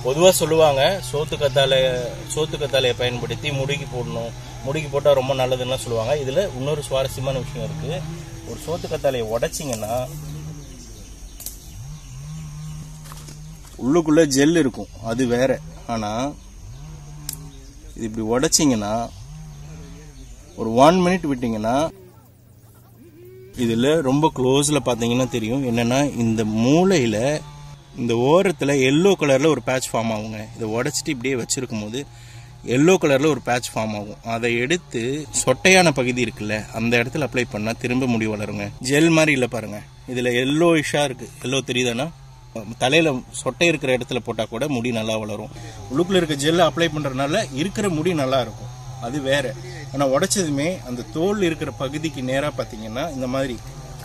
பொதுவாக சொல்லுவாங்க சோத்து கத்தாழை சோத்து கத்தாழையை பயன்படுத்தி முடிக்கு போடணும் முடிக்கு போட்டால் ரொம்ப நல்லதுன்னு சொல்லுவாங்க இதில் இன்னொரு சுவாரஸ்யமான விஷயம் இருக்குது ஒரு சோத்து கத்தாழையை உடைச்சிங்கன்னா உள்ளுக்குள்ள ஜெல் இருக்கும் அது வேற ஆனால் இது இப்படி உடைச்சிங்கன்னா ஒரு ஒன் மினிட் விட்டிங்கன்னா இதில் ரொம்ப க்ளோஸில் பார்த்தீங்கன்னா தெரியும் என்னென்னா இந்த மூளையில் இந்த ஓரத்தில் எல்லோ கலரில் ஒரு பேட்ச் ஃபார்ம் ஆகுங்க இதை உடச்சிட்டு இப்படியே வச்சிருக்கும் போது எல்லோ கலரில் ஒரு பேட்ச் ஃபார்ம் ஆகும் அதை எடுத்து சொட்டையான பகுதி இருக்குல்ல அந்த இடத்துல அப்ளை பண்ணால் திரும்ப முடி வளருங்க ஜெல் மாதிரி இல்லை பாருங்க இதில் எல்லோ இஷாக இருக்குது எல்லோ தெரியுதானா தலையில் சொட்டை இருக்கிற இடத்துல போட்டால் கூட முடி நல்லா வளரும் உள்ளுக்குள்ள இருக்க ஜெல்லை அப்ளை பண்ணுறதுனால இருக்கிற முடி நல்லா இருக்கும் அது வேற ஆனால் உடைச்சதுமே அந்த தோல் இருக்கிற பகுதிக்கு நேராக பார்த்தீங்கன்னா இந்த மாதிரி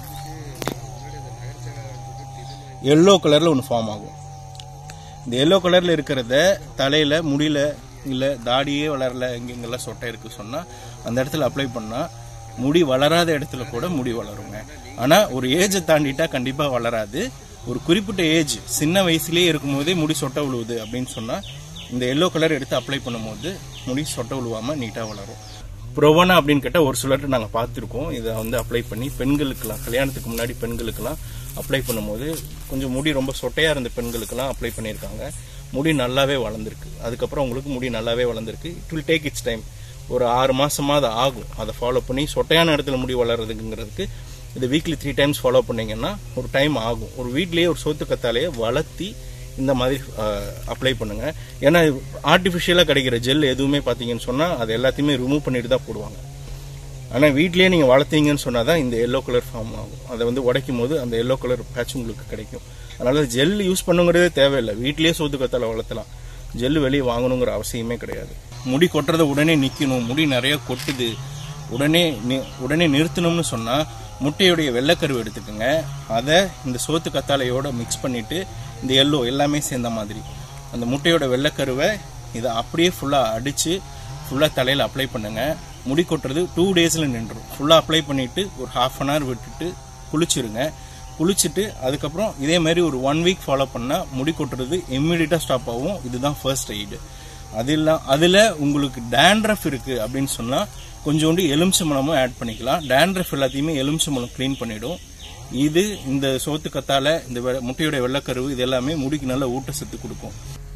எல்லோ கலரில் ஒன்று ஃபார்ம் ஆகும் இந்த எல்லோ கலரில் இருக்கிறத தலையில் முடியல இல்லை தாடியே வளரல எங்கெங்கெல்லாம் சொட்டை இருக்கு சொன்னால் அந்த இடத்துல அப்ளை பண்ணால் முடி வளராத இடத்துல கூட முடி வளருங்க ஆனால் ஒரு ஏஜை தாண்டிட்டா கண்டிப்பாக வளராது ஒரு குறிப்பிட்ட ஏஜ் சின்ன வயசுலேயே இருக்கும்போதே முடி சொட்டை விழுவுது அப்படின்னு சொன்னால் இந்த எல்லோ கலர் எடுத்து அப்ளை பண்ணும்போது முடி சொட்டை விழுவாமல் நீட்டாக வளரும் ப்ரொவனா அப்படின்னு கேட்டால் ஒரு சிலர்ட்டு நாங்கள் பார்த்துருக்கோம் இதை வந்து அப்ளை பண்ணி பெண்களுக்கெல்லாம் கல்யாணத்துக்கு முன்னாடி பெண்களுக்கெல்லாம் அப்ளை பண்ணும்போது கொஞ்சம் முடி ரொம்ப சொட்டையாக இருந்த பெண்களுக்கெல்லாம் அப்ளை பண்ணியிருக்காங்க முடி நல்லாவே வளர்ந்துருக்கு அதுக்கப்புறம் உங்களுக்கு முடி நல்லாவே வளர்ந்துருக்கு it will take its time ஒரு ஆறு மாசமா அது ஆகும் அதை ஃபாலோ பண்ணி சொட்டையான இடத்துல முடி வளர்றதுங்கிறதுக்கு இது வீக்லி த்ரீ டைம்ஸ் ஃபாலோ பண்ணீங்கன்னா ஒரு டைம் ஆகும் ஒரு வீட்லயே ஒரு சோத்து கத்தாலையை வளர்த்தி இந்த மாதிரி அப்ளை பண்ணுங்க ஏன்னா ஆர்டிஃபிஷியலாக கிடைக்கிற ஜெல் எதுவுமே பார்த்தீங்கன்னு சொன்னால் அது எல்லாத்தையுமே ரிமூவ் பண்ணிட்டு தான் போடுவாங்க ஆனால் வீட்லயே நீங்கள் வளர்த்தீங்கன்னு சொன்னால் தான் இந்த எல்லோ கலர் ஃபார்ம் ஆகும் அதை வந்து உடைக்கும் போது அந்த எல்லோ கலர் பேட்ச் உங்களுக்கு கிடைக்கும் அதனால ஜெல் யூஸ் பண்ணுங்கிறதே தேவையில்லை வீட்லயே சோத்து கத்தால வளர்த்தலாம் ஜெல் வெளியே வாங்கணுங்கிற அவசியமே கிடையாது முடி கொட்டுறத உடனே நிற்கணும் முடி நிறைய கொட்டுது உடனே நி- உடனே நிறுத்தணும்னு சொன்னால் முட்டையுடைய வெள்ளைக்கருவு எடுத்துக்கோங்க அதை இந்த சோத்து கத்தாழையோட மிக்ஸ் பண்ணிட்டு இந்த எல்லோ எல்லாமே சேர்ந்த மாதிரி அந்த முட்டையோட வெள்ளைக்கருவை இதை அப்படியே ஃபுல்லாக அடித்து ஃபுல்லாக தலையில் அப்ளை பண்ணுங்க முடி கொட்டுறது டூ டேஸில் நின்றும் ஃபுல்லாக அப்ளை பண்ணிட்டு ஒரு ஹாஃப் அன் ஹவர் விட்டுட்டு குளிச்சிருங்க குளிச்சுட்டு அதுக்கப்புறம் இதே மாதிரி ஒரு ஒன் வீக் ஃபாலோ பண்ணால் முடி கொட்டுறது இம்மிடியட்டாக ஸ்டாப் ஆகும் இதுதான் ஃபர்ஸ்ட் எய்டு அது இல்ல அதில் உங்களுக்கு டேண்ட்ரஃப் இருக்குது அப்படின்னு சொன்னால் கொஞ்சோண்டு எலுமிச்சம்பழமும் ஆட் பண்ணிக்கலாம் டேண்ட்ரஃப் எல்லாத்தையுமே எலுமிச்சம்பழம் க்ளீன் பண்ணிடும் இது இந்த சோத்து கத்தால இந்த வெ- முட்டையோட வெள்ளைக்கருவு இது எல்லாமே முடிக்கு நல்ல ஊட்டச்சத்து கொடுக்கும்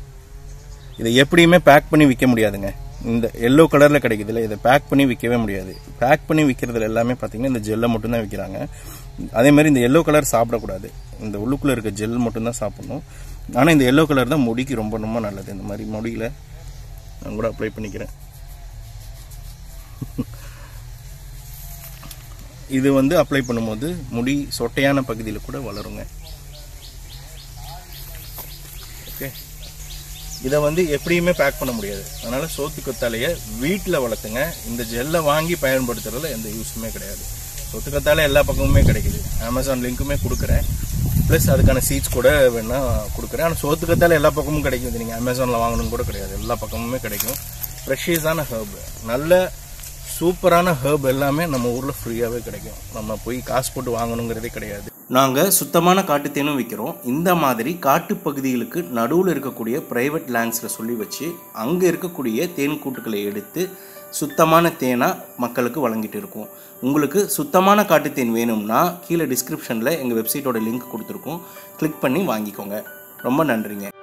இதை எப்படியுமே பேக் பண்ணி விற்க முடியாதுங்க இந்த எல்லோ கலரில் கிடைக்குதுல்ல இதை பேக் பண்ணி விற்கவே முடியாது பேக் பண்ணி விற்கிறதுல எல்லாமே பார்த்தீங்கன்னா இந்த ஜெல்லை மட்டும்தான் விற்கிறாங்க அதே மாதிரி இந்த எல்லோ கலர் சாப்பிடக்கூடாது இந்த உள்ளுக்குள்ளே இருக்க ஜெல் மட்டும்தான் சாப்பிடணும் ஆனால் இந்த எல்லோ கலர் தான் முடிக்கு ரொம்ப ரொம்ப நல்லது இந்த மாதிரி முடியில் நான் கூட அப்ளை பண்ணிக்கிறேன் இது வந்து அப்ளை பண்ணும்போது முடி சொட்டையான பகுதியில் கூட வளருங்க ஓகே இதை வந்து எப்படியுமே பேக் பண்ண முடியாது அதனால சோத்து கத்தாழையை வீட்டில் வளர்த்துங்க இந்த ஜெல்லை வாங்கி பயன்படுத்துறதுல எந்த யூஸுமே கிடையாது சொத்து கத்தாழை எல்லா பக்கமுமே கிடைக்குது அமேசான் லிங்க்குமே கொடுக்குறேன் ப்ளஸ் அதுக்கான சீட்ஸ் கூட வேணா கொடுக்குறேன் ஆனால் சோத்து கத்தாழை எல்லா பக்கமும் கிடைக்கும் இது நீங்கள் அமேசானில் வாங்கணும்னு கூட கிடையாது எல்லா பக்கமுமே கிடைக்கும் ப்ரெஷியஸான ஹர்ப் நல்ல சூப்பரான ஹர்ப் எல்லாமே நம்ம ஊரில் ஃப்ரீயாகவே கிடைக்கும் நம்ம போய் காசு போட்டு வாங்கணுங்கிறதே கிடையாது நாங்கள் சுத்தமான காட்டுத்தேனும் விற்கிறோம் இந்த மாதிரி காட்டுப் பகுதிகளுக்கு நடுவில் இருக்கக்கூடிய ப்ரைவேட் லேண்ட்ஸில் சொல்லி வச்சு அங்கே இருக்கக்கூடிய தேன் கூட்டுக்களை எடுத்து சுத்தமான தேனாக மக்களுக்கு வழங்கிட்டு இருக்கோம் உங்களுக்கு சுத்தமான காட்டுத்தேன் வேணும்னா கீழே டிஸ்கிரிப்ஷனில் எங்கள் வெப்சைட்டோட லிங்க் கொடுத்துருக்கோம் கிளிக் பண்ணி வாங்கிக்கோங்க ரொம்ப நன்றிங்க